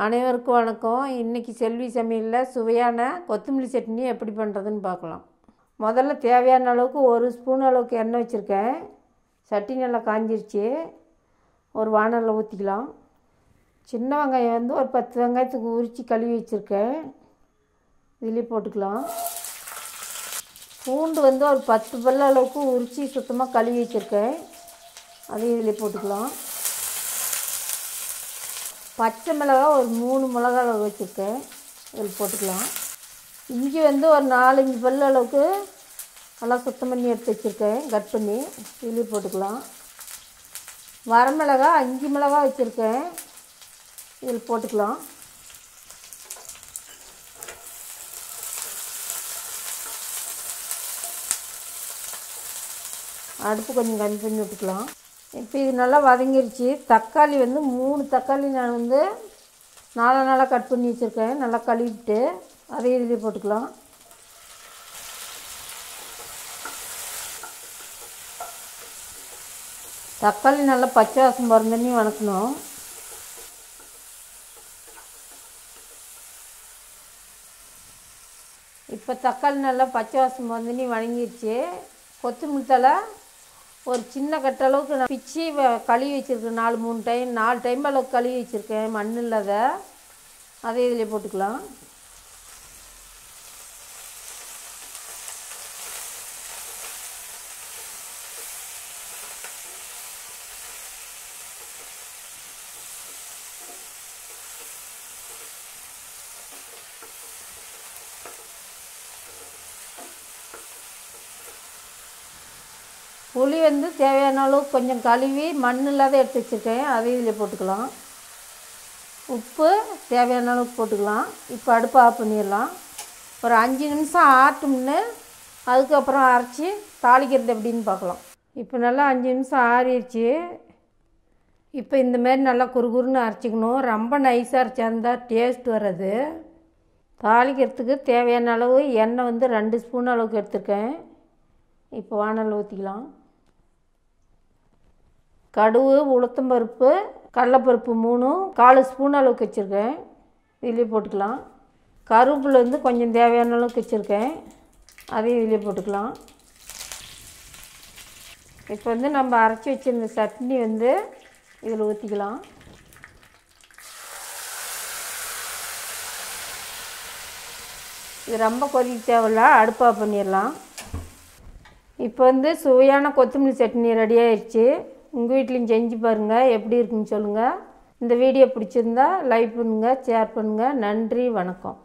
அனைவருக்கும் வணக்கம் இன்றைக்கி செல்வி சமையலில் சுவையான கொத்தமல்லி சட்னி எப்படி பண்ணுறதுன்னு பார்க்கலாம் முதல்ல தேவையான அளவுக்கு ஒரு ஸ்பூன் அளவுக்கு எண்ணெய் வச்சுருக்கேன் சட்டி நல்லா காஞ்சிருச்சு ஒரு வானலில் ஊற்றிக்கலாம் சின்ன வெங்காயம் வந்து ஒரு பத்து வெங்காயத்துக்கு உரித்து கழுவி வச்சுருக்கேன் இதுலேயே போட்டுக்கலாம் பூண்டு வந்து ஒரு பத்து பல்ல அளவுக்கு உரித்து சுத்தமாக கழுவி வச்சுருக்கேன் அதையும் இதில் போட்டுக்கலாம் பச்சை மிளகா ஒரு மூணு மிளகா அளவு வச்சுருக்கேன் இதில் போட்டுக்கலாம் இஞ்சி வந்து ஒரு நாலஞ்சு பல் அளவுக்கு நல்லா சுத்தம் பண்ணி எடுத்து வச்சுருக்கேன் கட் பண்ணி இதுலேயும் போட்டுக்கலாம் வரமிளகா அஞ்சு மிளகா வச்சுருக்கேன் இதில் போட்டுக்கலாம் அடுப்பு கொஞ்சம் கம்மி பண்ணி விட்டுக்கலாம் இப்போ இது நல்லா வதங்கிருச்சு தக்காளி வந்து மூணு தக்காளி நான் வந்து நாலாக நாளாக கட் பண்ணி வச்சுருக்கேன் நல்லா கழுவிட்டு அதையும் இதிலே போட்டுக்கலாம் தக்காளி நல்லா பச்சை வாசம் போகிற தண்ணி வணக்கணும் இப்போ தக்காளி நல்லா பச்சை வாசம் போகிற தண்ணி வணங்கிருச்சு கொத்தமல்லி தலை ஒரு சின்ன கட்ட அளவுக்கு நான் பிச்சு வ- கழுவி வச்சுருக்கேன் நாலு மூணு டைம் நாலு டைம் அளவுக்கு கழுவி வச்சுருக்கேன் மண் இல்லாத அதை இதில் போட்டுக்கலாம் புளி வந்து தேவையான அளவுக்கு கொஞ்சம் கழுவி மண் இல்லாத எடுத்து வச்சுருக்கேன் அதையும் இதில் போட்டுக்கலாம் உப்பு தேவையான அளவுக்கு போட்டுக்கலாம் இப்போ அடுப்பு ஆஃப் பண்ணிடலாம் ஒரு அஞ்சு நிமிஷம் ஆட்டும்னு அதுக்கப்புறம் அரைச்சி தாளிக்கிறது எப்படின்னு பார்க்கலாம் இப்போ நல்லா அஞ்சு நிமிஷம் ஆறிடுச்சு இப்போ இந்த மாதிரி நல்லா குறுகுறுன்னு அரைச்சிக்கணும் ரொம்ப நைஸாக அரைச்சா இருந்தால் டேஸ்ட் வராது தாளிக்கிறதுக்கு தேவையான அளவு எண்ணெய் வந்து ரெண்டு ஸ்பூன் அளவுக்கு எடுத்திருக்கேன் இப்போ வானல் ஊற்றிக்கலாம் கடுகு உளுத்தம்பருப்பு கடலைப்பருப்பு மூணும் கால் ஸ்பூன் அளவுக்கு வச்சுருக்கேன் இதுலேயே போட்டுக்கலாம் கருவேப்பிலை வந்து கொஞ்சம் தேவையான அளவுக்கு வச்சுருக்கேன் அதையும் இதுலேயே போட்டுக்கலாம் இப்போ வந்து நம்ம அரைச்சி வச்சிருந்த சட்னி வந்து இதில் ஊற்றிக்கலாம் இது ரொம்ப கொதிக்க தேவையில்ல அடுப்பாக பண்ணிடலாம் இப்போ வந்து சுவையான கொத்தமல்லி சட்னி ரெடி ஆயிடுச்சு உங்கள் வீட்லேயும் செஞ்சு பாருங்கள் எப்படி இருக்குன்னு சொல்லுங்கள் இந்த வீடியோ பிடிச்சிருந்தா லைக் பண்ணுங்கள் ஷேர் பண்ணுங்கள் நன்றி வணக்கம்